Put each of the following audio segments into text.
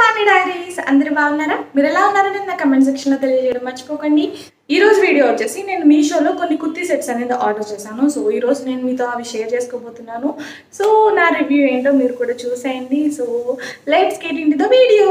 వాణి diaries అందరు బాగున్నారా మీరు ఎలా ఉన్నారని నా కమెంట్ సెక్షన్లో తెలియజేయడం మర్చిపోకండి ఈ రోజు వీడియో వచ్చేసి నేను మీషోలో కొన్ని కుర్తీ సెట్స్ అనేది ఆర్డర్ చేశాను సో ఈ రోజు నేను మీతో అవి షేర్ చేసుకోబోతున్నాను సో నా రివ్యూ ఏంటో మీరు కూడా చూసేయండి so let's get in the video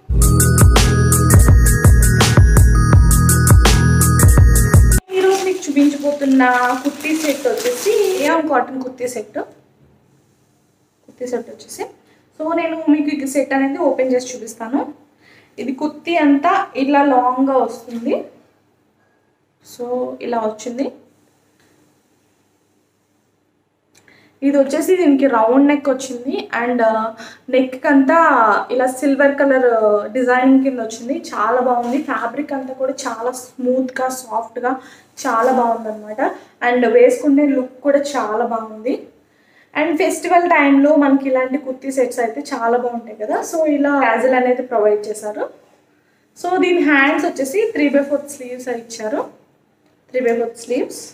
ఈరోజు మీకు చూపించబోతున్న కుర్తీ సెట్ వచ్చేసి ఏం cotton kurti set kurti set వచ్చేసి సో నేను మీకు ఈ సెట్ అనేది ఓపెన్ చేసి చూపిస్తాను ఇది కుర్తీ అంతా ఇలా లాంగ్గా వస్తుంది సో ఇలా వచ్చింది ఇది వచ్చేసి దీనికి రౌండ్ నెక్ వచ్చింది అండ్ నెక్ అంతా ఇలా సిల్వర్ కలర్ డిజైనింగ్ కింద వచ్చింది చాలా బాగుంది ఫ్యాబ్రిక్ అంతా కూడా చాలా స్మూత్గా సాఫ్ట్గా చాలా బాగుంది అనమాట అండ్ వేసుకునే లుక్ కూడా చాలా బాగుంది అండ్ ఫెస్టివల్ టైంలో మనకి ఇలాంటి కుర్తీ సెట్స్ అయితే చాలా బాగుంటాయి కదా సో ఇలా క్యాజువల్ అనేది ప్రొవైడ్ చేశారు సో దీని హ్యాండ్స్ వచ్చేసి త్రీ బై ఫోర్త్ స్లీవ్స్ ఇచ్చారు three by fourth sleeves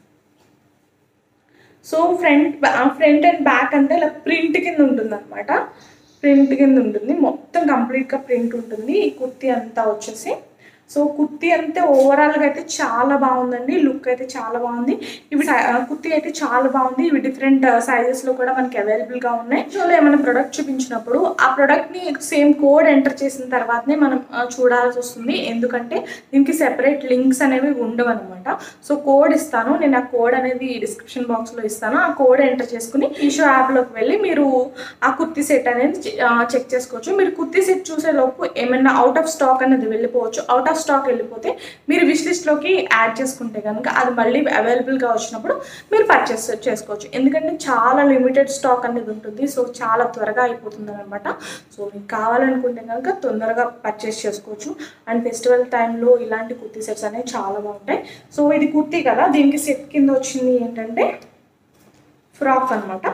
so front front and back అంతా ఇలా ప్రింట్ కింద ఉంటుంది అనమాట ప్రింట్ కింద ఉంటుంది మొత్తం కంప్లీట్గా ప్రింట్ ఉంటుంది ఈ కుర్తీ అంతా వచ్చేసి సో కుర్తీ అంతే ఓవరాల్గా అయితే చాలా బాగుందండి లుక్ అయితే చాలా బాగుంది ఇవి కుర్తీ అయితే చాలా బాగుంది ఇవి డిఫరెంట్ సైజెస్లో కూడా మనకి అవైలబుల్గా ఉన్నాయి సో ఏమైనా ప్రొడక్ట్ చూపించినప్పుడు ఆ ప్రోడక్ట్ని సేమ్ కోడ్ ఎంటర్ చేసిన తర్వాతనే మనం ఆ, చూడాల్సి వస్తుంది ఎందుకంటే దీనికి సెపరేట్ లింక్స్ అనేవి ఉండవు అనమాట సో కోడ్ ఇస్తాను నేను ఆ కోడ్ అనేది డిస్క్రిప్షన్ బాక్స్లో ఇస్తాను ఆ కోడ్ ఎంటర్ చేసుకుని మీషో యాప్లోకి వెళ్ళి మీరు ఆ కుర్తీ సెట్ అనేది చెక్ చేసుకోవచ్చు మీరు కుర్తీ సెట్ చూసే లోపు ఏమైనా అవుట్ ఆఫ్ స్టాక్ అనేది వెళ్ళిపోవచ్చు అవుట్ ఆఫ్ స్టాక్ వెళ్ళిపోతే మీరు విష్ లిస్ట్లోకి యాడ్ చేసుకుంటే కనుక అది మళ్ళీ అవైలబుల్గా వచ్చినప్పుడు మీరు పర్చేస్ చేసుకోవచ్చు ఎందుకంటే చాలా లిమిటెడ్ స్టాక్ అనేది ఉంటుంది సో చాలా త్వరగా అయిపోతుంది అనమాట సో మీకు కావాలనుకుంటే కనుక తొందరగా పర్చేస్ చేసుకోవచ్చు అండ్ ఫెస్టివల్ టైంలో ఇలాంటి కుర్తీ సెట్స్ అనేవి చాలా బాగుంటాయి సో ఇది కుర్తీ కదా దీనికి సెట్ కింద వచ్చింది ఏంటంటే ఫ్రాక్ అన్నమాట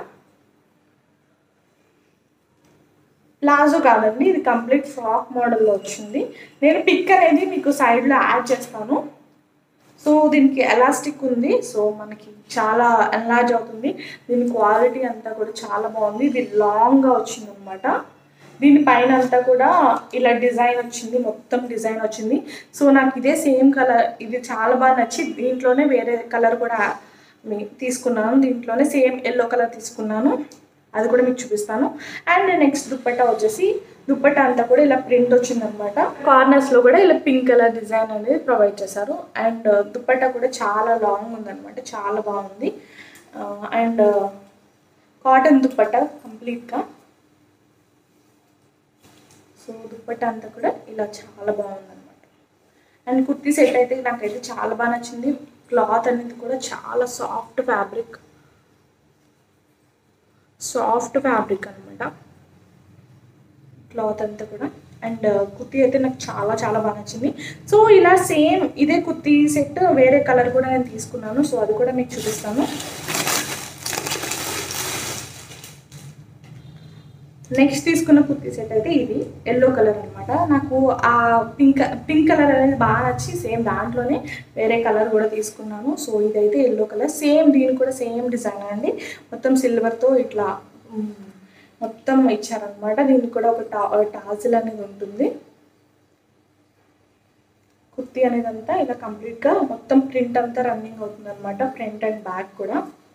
ప్లాజో కాదండి ఇది కంప్లీట్ ఫ్రాక్ మోడల్లో వచ్చింది నేను పిక్ అనేది మీకు సైడ్లో యాడ్ చేస్తాను సో దీనికి ఎలాస్టిక్ ఉంది సో మనకి చాలా ఎన్లార్జ్ అవుతుంది దీని క్వాలిటీ అంతా కూడా చాలా బాగుంది ఇది లాంగ్గా వచ్చింది అనమాట దీని పైన అంతా కూడా ఇలా డిజైన్ వచ్చింది మొత్తం డిజైన్ వచ్చింది సో నాకు ఇదే సేమ్ కలర్ ఇది చాలా బాగా నచ్చి దీంట్లోనే వేరే కలర్ కూడా మీ- తీసుకున్నాను దీంట్లోనే సేమ్ ఎల్లో కలర్ తీసుకున్నాను అది కూడా మీకు చూపిస్తాను అండ్ నెక్స్ట్ దుప్పట్టా వచ్చేసి దుప్పట్టా అంతా కూడా ఇలా ప్రింట్ వచ్చిందనమాట కార్నర్స్లో కూడా ఇలా పింక్ కలర్ డిజైన్ అనేది ప్రొవైడ్ చేశారు అండ్ దుప్పట్టా కూడా చాలా లాంగ్ ఉందన్నమాట చాలా బాగుంది అండ్ కాటన్ దుప్పట్టా కంప్లీట్గా సో దుప్పట్టా అంతా కూడా ఇలా చాలా బాగుందన్నమాట అండ్ కుర్తీ సెట్ అయితే నాకైతే చాలా బాగా నచ్చింది క్లాత్ అనేది కూడా చాలా సాఫ్ట్ ఫ్యాబ్రిక్ సాఫ్ట్ ఫ్యాబ్రిక్ అనమాట క్లాత్ అంతా కూడా అండ్ కుర్తీ అయితే నాకు చాలా చాలా బాగా నచ్చింది సో ఇలా సేమ్ ఇదే కుర్తీ సెట్ వేరే కలర్ కూడా నేను తీసుకున్నాను సో అది కూడా మీకు చూపిస్తాను నెక్స్ట్ తీసుకున్న కుర్తీ సెట్ అయితే ఇది ఎల్లో కలర్ అనమాట నాకు ఆ పింక్ పింక్ కలర్ అనేది బాగా నచ్చి సేమ్ దాంట్లోనే వేరే కలర్ కూడా తీసుకున్నాను సో ఇదైతే ఎల్లో కలర్ సేమ్ దీని కూడా సేమ్ డిజైన్ అండి మొత్తం సిల్వర్తో ఇట్లా మ్, మొత్తం ఇచ్చారనమాట దీనికి కూడా ఒక టా టాజిల్ అనేది ఉంటుంది కుర్తీ అనేది అంతా ఇలా కంప్లీట్గా మొత్తం ప్రింట్ అంతా రన్నింగ్ అవుతుంది అనమాట ఫ్రంట్ అండ్ బ్యాక్ కూడా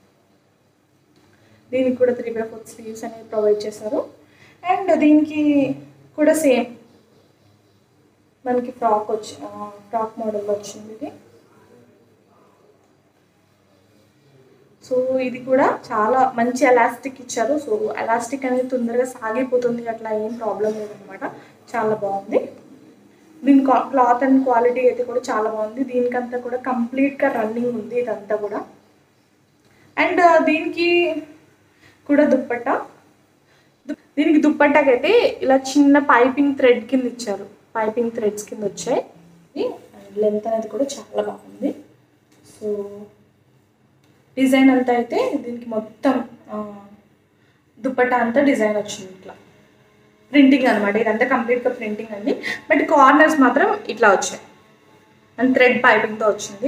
దీనికి కూడా త్రీ బై ఫోర్ స్లీవ్స్ అనేవి ప్రొవైడ్ చేశారు అండ్ దీనికి కూడా సేమ్ మనకి ఫ్రాక్ వచ్చి ఫ్రాక్ మోడల్ వచ్చింది ఇది సో ఇది కూడా చాలా మంచి ఎలాస్టిక్ ఇచ్చారు సో ఎలాస్టిక్ అనేది తొందరగా సాగిపోతుంది అట్లా ఏం ప్రాబ్లం లేదనమాట చాలా బాగుంది దీని క్లాత్ అండ్ క్వాలిటీ అయితే కూడా చాలా బాగుంది దీనికంతా కూడా కంప్లీట్గా రన్నింగ్ ఉంది ఇదంతా కూడా అండ్ దీనికి కూడా దుప్పట్ట దు- దీనికి దుప్పట్టాకైతే ఇలా చిన్న పైపింగ్ థ్రెడ్ కింద ఇచ్చారు పైపింగ్ థ్రెడ్స్ కింద వచ్చాయి లెంత్ అనేది కూడా చాలా బాగుంది సో డిజైన్ అంతా అయితే దీనికి మొత్తం ఆ, దుప్పట్టా అంతా డిజైన్ వచ్చింది ఇట్లా ప్రింటింగ్ అనమాట ఇదంతా కంప్లీట్గా ప్రింటింగ్ అండి బట్ కార్నర్స్ మాత్రం ఇట్లా వచ్చాయి అండ్ థ్రెడ్ పైపింగ్తో వచ్చింది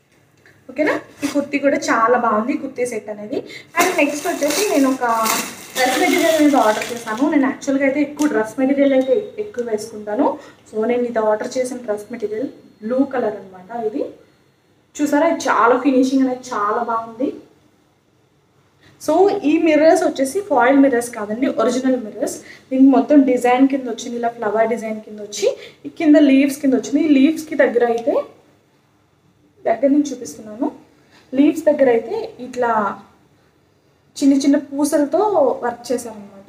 ఓకేనా ఈ కుర్తీ కూడా చాలా బాగుంది ఈ కుర్తీ సెట్ అనేది అండ్ నెక్స్ట్ వచ్చేసి నేను ఒక డ్రెస్ మెటీరియల్ అనేది ఆర్డర్ చేశాను నేను యాక్చువల్గా అయితే ఎక్కువ డ్రెస్ మెటీరియల్ అయితే ఎక్కువ వేసుకుంటాను సో నేను ఇది ఆర్డర్ చేసిన డ్రెస్ మెటీరియల్ బ్లూ కలర్ అనమాట ఇది చూసారా ఇది చాలా ఫినిషింగ్ అనేది చాలా బాగుంది సో ఈ మిర్రర్స్ వచ్చేసి ఫాయిల్ మిర్రర్స్ కాదండి ఒరిజినల్ మిర్రర్స్ దీనికి మొత్తం డిజైన్ కింద వచ్చింది ఇలా ఫ్లవర్ డిజైన్ కింద వచ్చి ఈ కింద లీవ్స్ కింద వచ్చింది ఈ లీవ్స్కి దగ్గర అయితే దగ్గర నుంచి చూపిస్తున్నాను లీవ్స్ దగ్గర అయితే ఇట్లా చిన్న చిన్న పూసలతో వర్క్ చేశారనమాట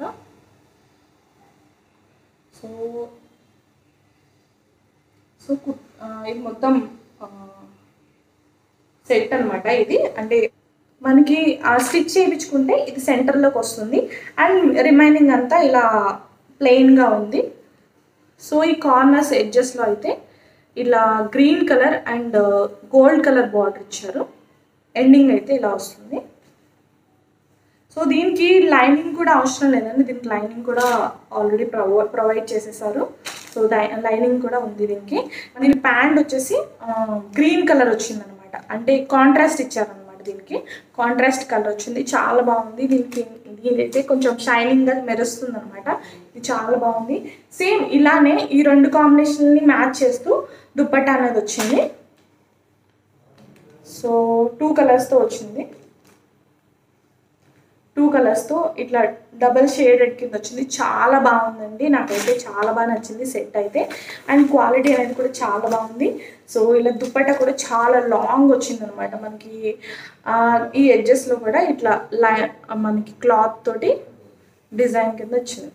సో సో కు- ఆ, ఇది మొత్తం సెట్ అన్నమాట ఇది అంటే మనకి స్టిచ్ చేయించుకుంటే ఇది సెంటర్లోకి వస్తుంది అండ్ రిమైనింగ్ అంతా ఇలా ప్లెయిన్గా ఉంది సో ఈ కార్నర్స్ ఎడ్జెస్లో అయితే ఇలా green colour and gold colour border ఇచ్చారు ఎండింగ్ అయితే ఇలా వస్తుంది సో దీనికి లైనింగ్ కూడా అవసరం లేదండి దీనికి లైనింగ్ కూడా ఆల్రెడీ ప్రొవై ప్రొవైడ్ చేసేసారు సో లైనింగ్ కూడా ఉంది దీనికి దీని ప్యాంట్ వచ్చేసి గ్రీన్ కలర్ వచ్చింది అనమాట అంటే కాంట్రాస్ట్ ఇచ్చారనమాట దీనికి కాంట్రాస్ట్ కలర్ వచ్చింది చాలా బాగుంది దీనికి దీనైతే కొంచెం షైనింగ్గా మెరుస్తుంది అనమాట ఇది చాలా బాగుంది సేమ్ ఇలానే ఈ రెండు కాంబినేషన్ని మ్యాచ్ చేస్తూ దుప్పట్టా అనేది వచ్చింది సో టూ కలర్స్తో వచ్చింది టూ కలర్స్తో ఇట్లా డబల్ షేడెడ్ కింద వచ్చింది చాలా బాగుందండి నాకైతే చాలా బాగా నచ్చింది సెట్ అయితే అండ్ క్వాలిటీ అనేది కూడా చాలా బాగుంది సో ఇలా దుప్పట కూడా చాలా లాంగ్ వచ్చింది అనమాట మనకి ఆ, ఈ ఎడ్జెస్లో కూడా ఇట్లా లై మనకి క్లాత్ తోటి డిజైన్ కింద వచ్చింది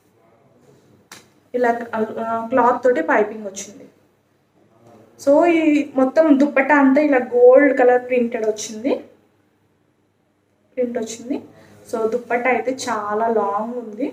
ఇలా క్లాత్ తోటి పైపింగ్ వచ్చింది సో ఈ మొత్తం దుప్పట అంతా ఇలా గోల్డ్ కలర్ ప్రింటెడ్ వచ్చింది ప్రింట్ వచ్చింది సో దుప్పట్ట అయితే చాలా లాంగ్ ఉంది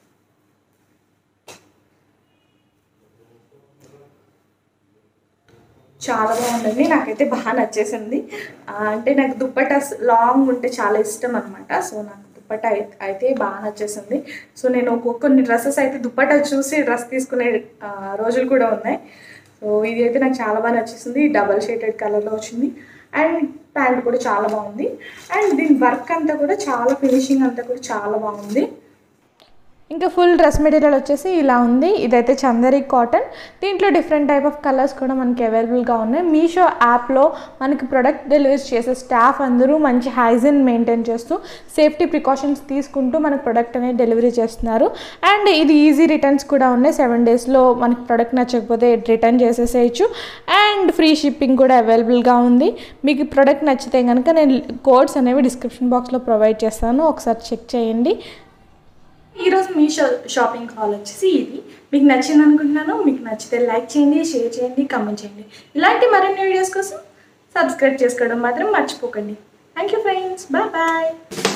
చాలా బాగుందండి నాకైతే బాగా నచ్చేసింది ఆ, అంటే నాకు దుప్పట్ట లాంగ్ ఉంటే చాలా ఇష్టం అనమాట సో నాకు దుప్పట్ట అయి- అయితే బాగా నచ్చేసింది సో నేను ఒక్కొక్క కొన్ని డ్రెస్సెస్ అయితే దుప్పట్ట చూసి డ్రెస్ తీసుకునే ఆ, రోజులు కూడా ఉన్నాయి సో ఇది అయితే నాకు చాలా బాగా నచ్చేసింది డబల్ షేడెడ్ కలర్లో వచ్చింది అండ్ ప్యాంట్ కూడా చాలా బాగుంది అండ్ దీని వర్క్ అంతా కూడా చాలా ఫినిషింగ్ అంతా కూడా చాలా బాగుంది ఇంకా ఫుల్ డ్రెస్ మెటీరియల్ వచ్చేసి ఇలా ఉంది ఇదైతే చందరి కాటన్ దీంట్లో డిఫరెంట్ టైప్ ఆఫ్ కలర్స్ కూడా మనకి అవైలబుల్గా ఉన్నాయి మీషో యాప్లో మనకి ప్రొడక్ట్ డెలివరీ చేసే స్టాఫ్ అందరూ మంచి హైజీన్ మెయింటైన్ చేస్తూ సేఫ్టీ ప్రికాషన్స్ తీసుకుంటూ మనకి ప్రొడక్ట్ అనేది డెలివరీ చేస్తున్నారు అండ్ ఇది ఈజీ రిటర్న్స్ కూడా ఉన్నాయి సెవెన్ డేస్లో మనకి ప్రొడక్ట్ నచ్చకపోతే రిటర్న్ చేసేసేయచ్చు అండ్ ఫ్రీ షిప్పింగ్ కూడా అవైలబుల్గా ఉంది మీకు ప్రొడక్ట్ నచ్చితే కనుక నేను కోడ్స్ అనేవి డిస్క్రిప్షన్ బాక్స్లో ప్రొవైడ్ చేస్తాను ఒకసారి చెక్ చేయండి ఈరోజు మీ షా షాపింగ్ హాల్ వచ్చేసి ఇది మీకు నచ్చింది అనుకుంటున్నాను మీకు నచ్చితే లైక్ చేయండి షేర్ చేయండి కమెంట్ చేయండి ఇలాంటి మరిన్ని వీడియోస్ కోసం సబ్స్క్రైబ్ చేసుకోవడం మాత్రం మర్చిపోకండి thank you friends bye bye